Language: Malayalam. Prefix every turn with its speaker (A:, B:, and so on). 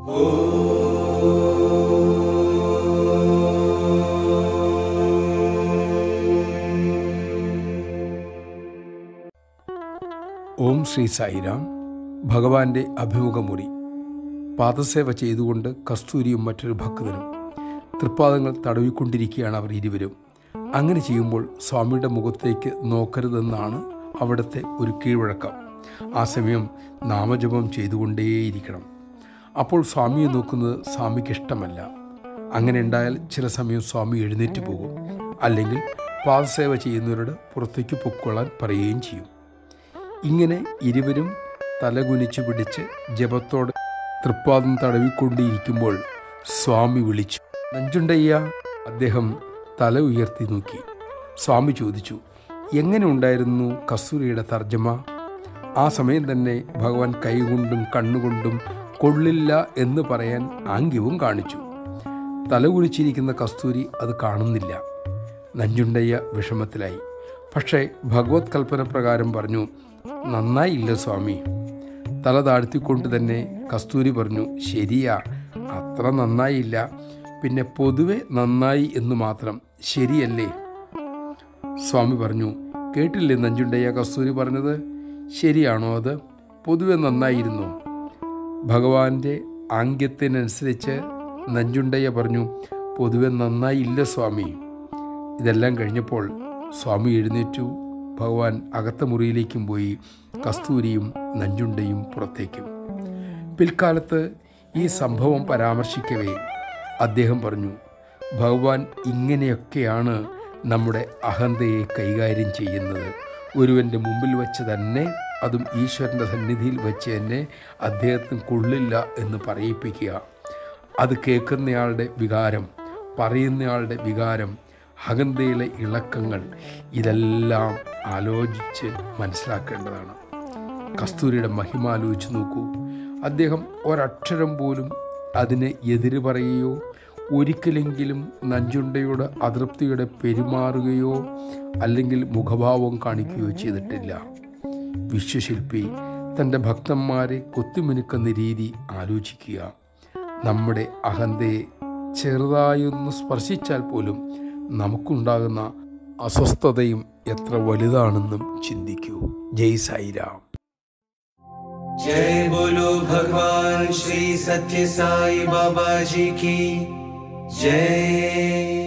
A: ഓം ശ്രീ സായിരാം ഭഗവാന്റെ അഭിമുഖമുറി പാദസേവ ചെയ്തുകൊണ്ട് കസ്തൂരിയും മറ്റൊരു ഭക്തനും തൃപ്പാദങ്ങൾ തടവിക്കൊണ്ടിരിക്കുകയാണ് അവർ ഇരുവരും അങ്ങനെ ചെയ്യുമ്പോൾ സ്വാമിയുടെ മുഖത്തേക്ക് നോക്കരുതെന്നാണ് അവിടുത്തെ ഒരു കീഴ്വഴക്കം ആ സമയം നാമജപം ചെയ്തുകൊണ്ടേയിരിക്കണം അപ്പോൾ സ്വാമിയെ നോക്കുന്നത് സ്വാമിക്ക് ഇഷ്ടമല്ല അങ്ങനെ ഉണ്ടായാൽ ചില സമയം സ്വാമി എഴുന്നേറ്റ് പോകും അല്ലെങ്കിൽ പാദസേവ ചെയ്യുന്നവരോട് പുറത്തേക്ക് പൊക്കൊള്ളാൻ പറയുകയും ചെയ്യും ഇങ്ങനെ ഇരുവരും തലകുനിച്ചു പിടിച്ച് ജപത്തോടെ തൃപ്പാദം തടവിക്കൊണ്ടിരിക്കുമ്പോൾ സ്വാമി വിളിച്ചു നഞ്ചുണ്ടയ്യ അദ്ദേഹം തല ഉയർത്തി നോക്കി സ്വാമി ചോദിച്ചു എങ്ങനെ ഉണ്ടായിരുന്നു കസ്തൂരിയുടെ തർജ്ജമ ആ സമയം തന്നെ ഭഗവാൻ കൈകൊണ്ടും കണ്ണുകൊണ്ടും കൊള്ളില്ല എന്ന് പറയാൻ ആംഗ്യവും കാണിച്ചു തലകുനിച്ചിരിക്കുന്ന കസ്തൂരി അത് കാണുന്നില്ല നഞ്ചുണ്ടയ്യ വിഷമത്തിലായി പക്ഷേ ഭഗവത് കൽപ്പന പ്രകാരം പറഞ്ഞു നന്നായില്ല സ്വാമി തല താഴ്ത്തിക്കൊണ്ട് തന്നെ കസ്തൂരി പറഞ്ഞു ശരിയാ അത്ര നന്നായില്ല പിന്നെ പൊതുവെ നന്നായി എന്ന് മാത്രം ശരിയല്ലേ സ്വാമി പറഞ്ഞു കേട്ടില്ലേ നഞ്ചുണ്ടയ്യ കസ്തൂരി പറഞ്ഞത് ശരിയാണോ അത് പൊതുവെ നന്നായിരുന്നോ ഭഗവാന്റെ ആംഗ്യത്തിനനുസരിച്ച് നഞ്ചുണ്ടയ്യ പറഞ്ഞു പൊതുവെ നന്നായില്ല സ്വാമി ഇതെല്ലാം കഴിഞ്ഞപ്പോൾ സ്വാമി എഴുന്നേറ്റു ഭഗവാൻ അകത്ത മുറിയിലേക്കും പോയി കസ്തൂരിയും നഞ്ചുണ്ടയും പുറത്തേക്കും പിൽക്കാലത്ത് ഈ സംഭവം പരാമർശിക്കവേ അദ്ദേഹം പറഞ്ഞു ഭഗവാൻ ഇങ്ങനെയൊക്കെയാണ് നമ്മുടെ അഹന്തയെ കൈകാര്യം ചെയ്യുന്നത് ഒരുവൻ്റെ മുമ്പിൽ വെച്ച് തന്നെ അതും ഈശ്വരൻ്റെ സന്നിധിയിൽ വെച്ച് തന്നെ അദ്ദേഹത്തിന് കൊള്ളില്ല എന്ന് പറയിപ്പിക്കുക അത് കേൾക്കുന്നയാളുടെ വികാരം പറയുന്നയാളുടെ വികാരം അഹന്തയിലെ ഇളക്കങ്ങൾ ഇതെല്ലാം ആലോചിച്ച് മനസ്സിലാക്കേണ്ടതാണ് കസ്തൂരിയുടെ മഹിമ ആലോചിച്ച് നോക്കൂ അദ്ദേഹം ഒരക്ഷരം പോലും അതിന് എതിര് പറയുകയോ ഒരിക്കലെങ്കിലും നഞ്ചുണ്ടയുടെ അതൃപ്തിയുടെ പെരുമാറുകയോ അല്ലെങ്കിൽ മുഖഭാവം കാണിക്കുകയോ ചെയ്തിട്ടില്ല വിശ്വശില്പി തൻ്റെ ഭക്തന്മാരെ കൊത്തിമിനുക്കുന്ന രീതി ആലോചിക്കുക നമ്മുടെ അഹന്തയെ ചെറുതായൊന്ന് സ്പർശിച്ചാൽ പോലും നമുക്കുണ്ടാകുന്ന അസ്വസ്ഥതയും എത്ര വലുതാണെന്നും ചിന്തിക്കൂ ജയ് സായിരാം
B: जय बोलो भगवान श्री सत्य साई बाबा जी की जय